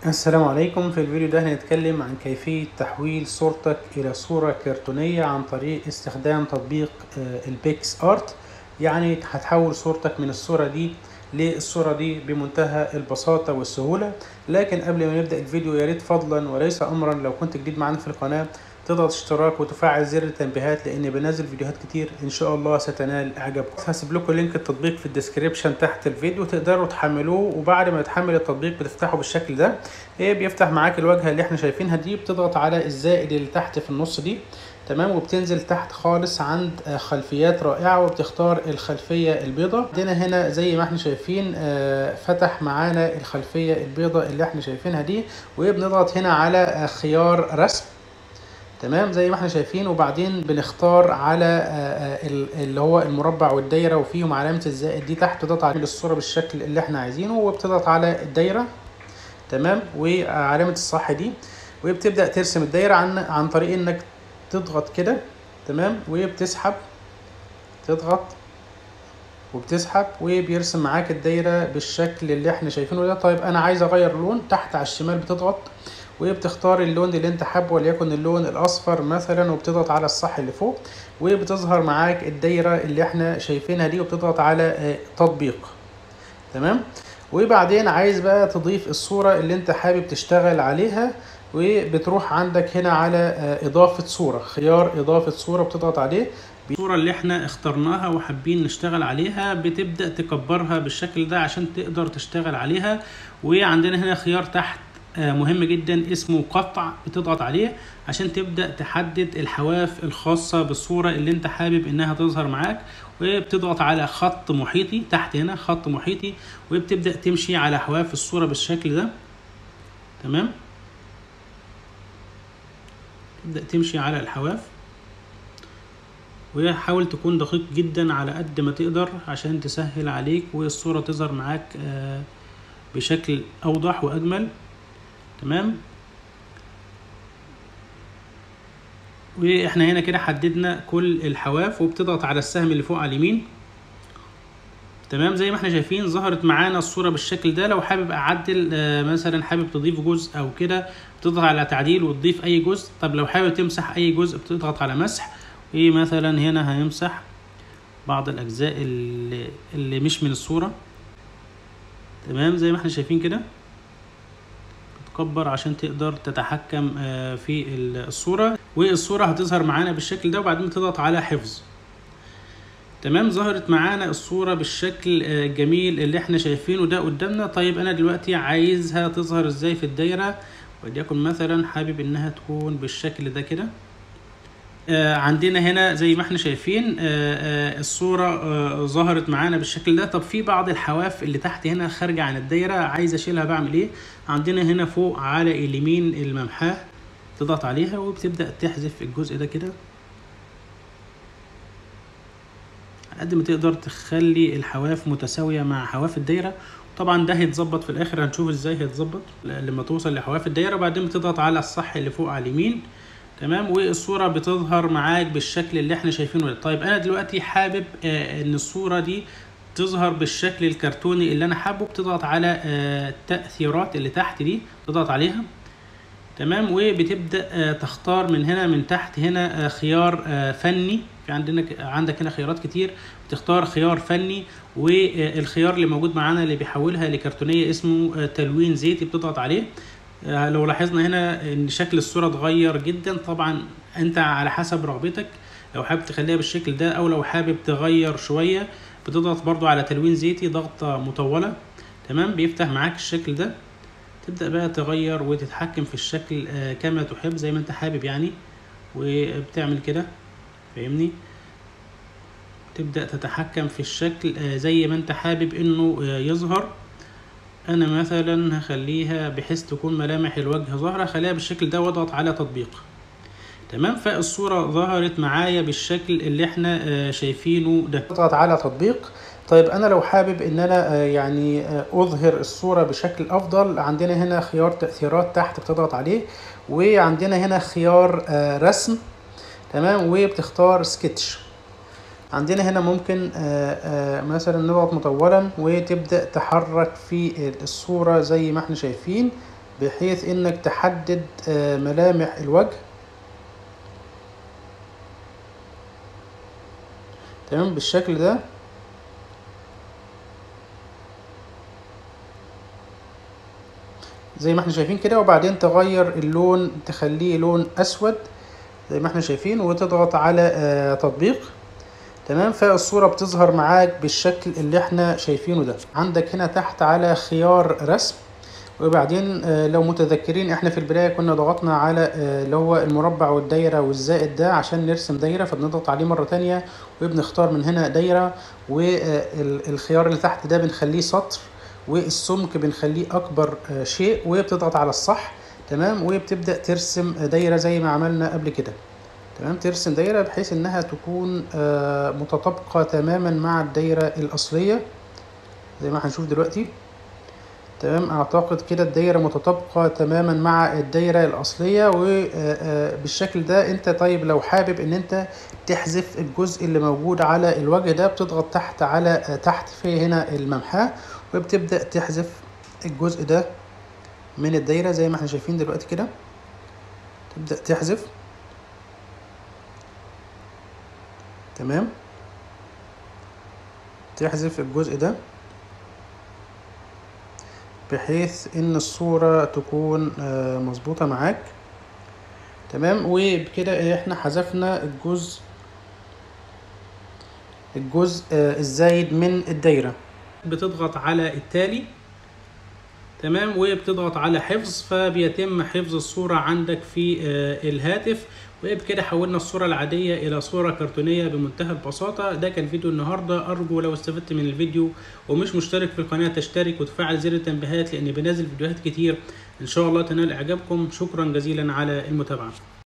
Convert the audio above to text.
السلام عليكم في الفيديو ده هنتكلم عن كيفية تحويل صورتك إلى صورة كرتونية عن طريق استخدام تطبيق البيكس ارت يعني هتحول صورتك من الصورة دي للصورة دي بمنتهى البساطة والسهولة لكن قبل ما نبدأ الفيديو يا ريت فضلا وليس أمرا لو كنت جديد معانا في القناة تضغط اشتراك وتفعل زر التنبيهات لان بنزل فيديوهات كتير ان شاء الله ستنال اعجابكم هسيب لكم لينك التطبيق في الديسكريبشن تحت الفيديو تقدروا تحملوه وبعد ما تحمل التطبيق بتفتحه بالشكل ده ايه بيفتح معاك الواجهه اللي احنا شايفينها دي بتضغط على الزائد اللي تحت في النص دي تمام وبتنزل تحت خالص عند خلفيات رائعه وبتختار الخلفيه البيضاء عندنا هنا زي ما احنا شايفين فتح معانا الخلفيه البيضاء اللي احنا شايفينها دي وبنضغط هنا على خيار رسم تمام زي ما احنا شايفين وبعدين بنختار على اللي هو المربع والدايره وفيهم علامه الزائد دي تحت تضغط على الصوره بالشكل اللي احنا عايزينه وبتضغط على الدايره تمام وعلامه الصح دي وبتبدا ترسم الدايره عن عن طريق انك تضغط كده تمام وبتسحب تضغط وبتسحب وبيرسم معاك الدايره بالشكل اللي احنا شايفينه ده طيب انا عايز اغير لون تحت على الشمال بتضغط وبتختار اللون اللي انت حابه وليكن اللون الاصفر مثلا وبتضغط على الصح اللي فوق وبتظهر معاك الدايره اللي احنا شايفينها دي وبتضغط على تطبيق تمام وبعدين عايز بقى تضيف الصوره اللي انت حابب تشتغل عليها وبتروح عندك هنا على اضافه صوره خيار اضافه صوره بتضغط عليه الصورة اللي احنا اخترناها وحابين نشتغل عليها بتبدأ تكبرها بالشكل ده عشان تقدر تشتغل عليها وعندنا هنا خيار تحت مهم جدا اسمه قطع بتضغط عليه عشان تبدأ تحدد الحواف الخاصة بالصورة اللي انت حابب انها تظهر معاك وبتضغط على خط محيطي تحت هنا خط محيطي وبتبدأ تمشي على حواف الصورة بالشكل ده تمام تبدأ تمشي على الحواف وحاول تكون دقيق جدا على قد ما تقدر عشان تسهل عليك والصورة تظهر معاك بشكل أوضح وأجمل تمام واحنا هنا كده حددنا كل الحواف وبتضغط على السهم اللي فوق على اليمين تمام زي ما احنا شايفين ظهرت معانا الصوره بالشكل ده لو حابب اعدل آه مثلا حابب تضيف جزء او كده بتضغط على تعديل وتضيف اي جزء طب لو حابب تمسح اي جزء بتضغط على مسح ومثلا هنا هنمسح بعض الاجزاء اللي, اللي مش من الصوره تمام زي ما احنا شايفين كده تكبر عشان تقدر تتحكم في الصورة والصورة هتظهر معانا بالشكل ده وبعدين تضغط على حفظ تمام ظهرت معانا الصورة بالشكل الجميل اللي احنا شايفينه ده قدامنا طيب انا دلوقتي عايزها تظهر ازاي في الدايرة وليكن مثلا حابب انها تكون بالشكل ده كده آه عندنا هنا زي ما احنا شايفين آه آه الصورة ظهرت معانا بالشكل ده طب في بعض الحواف اللي تحت هنا خارجة عن الدايرة عايز اشيلها بعمل ايه عندنا هنا فوق على اليمين الممحاه تضغط عليها وبتبدأ تحذف الجزء ده كده على قد ما تقدر تخلي الحواف متساوية مع حواف الدايرة طبعا ده هيتظبط في الاخر هنشوف ازاي هيتظبط لما توصل لحواف الدايرة وبعدين بتضغط على الصح اللي فوق على اليمين تمام والصورة بتظهر معاك بالشكل اللي احنا شايفينه ده طيب انا دلوقتي حابب آه ان الصورة دي تظهر بالشكل الكرتوني اللي انا حابه بتضغط على آه التأثيرات اللي تحت دي تضغط عليها تمام وبتبدأ آه تختار من هنا من تحت هنا خيار فني في عندنا عندك هنا خيارات كتير بتختار خيار فني والخيار اللي موجود معانا اللي بيحولها لكرتونية اسمه تلوين زيتي بتضغط عليه لو لاحظنا هنا ان شكل الصورة اتغير جدا طبعا انت على حسب رغبتك لو حابب تخليها بالشكل ده او لو حابب تغير شوية بتضغط برضو على تلوين زيتي ضغطة مطولة تمام بيفتح معاك الشكل ده تبدأ بقى تغير وتتحكم في الشكل كما تحب زي ما انت حابب يعني وبتعمل كده فاهمني تبدأ تتحكم في الشكل زي ما انت حابب انه يظهر انا مثلا هخليها بحيث تكون ملامح الوجه ظاهرة خليها بالشكل ده واضغط على تطبيق تمام فالصورة ظهرت معايا بالشكل اللي احنا شايفينه ده اضغط على تطبيق طيب انا لو حابب ان انا يعني اظهر الصورة بشكل افضل عندنا هنا خيار تأثيرات تحت بتضغط عليه وعندنا هنا خيار رسم تمام وبتختار سكتش عندنا هنا ممكن آآ آآ مثلا نضغط مطولا وتبدأ تحرك في الصورة زي ما احنا شايفين بحيث انك تحدد آه، ملامح الوجه تمام بالشكل ده زي ما احنا شايفين كده وبعدين تغير اللون تخليه لون اسود زي ما احنا شايفين وتضغط على آه، تطبيق تمام فالصورة بتظهر معاك بالشكل اللي احنا شايفينه ده عندك هنا تحت على خيار رسم وبعدين آه، لو متذكرين احنا في البداية كنا ضغطنا على آه، اللي هو المربع والدايرة والزائد ده عشان نرسم دايرة فبنضغط عليه مرة تانية وبنختار من هنا دايرة والخيار اللي تحت ده بنخليه سطر والسمك بنخليه اكبر آه، شيء وبتضغط على الصح تمام وبتبدأ ترسم دايرة زي ما عملنا قبل كده تمام ترسم دايرة بحيث انها تكون آه، متطابقة تماما مع الدايرة الاصلية زي ما هنشوف دلوقتي تمام اعتقد كده الدايرة متطابقة تماما مع الدايرة الاصلية وبالشكل ده انت طيب لو حابب ان انت تحذف الجزء اللي موجود على الوجه ده بتضغط تحت على آه، تحت في هنا الممحاه وبتبدأ تحذف الجزء ده من الدايرة زي ما احنا شايفين دلوقتي كده تبدأ تحذف تمام تحذف الجزء ده بحيث ان الصورة تكون آه، مظبوطة معاك تمام وبكده احنا حذفنا الجزء الجزء آه، الزايد من الدايرة بتضغط على التالي تمام وبتضغط على حفظ فبيتم حفظ الصورة عندك في آه، الهاتف وبكده حولنا الصورة العادية إلى صورة كرتونية بمنتهى البساطة ده كان فيديو النهاردة أرجو لو استفدت من الفيديو ومش مشترك في القناة تشترك وتفعل زر التنبيهات لأني بنزل فيديوهات كتير إن شاء الله تنال إعجابكم شكرا جزيلا على المتابعة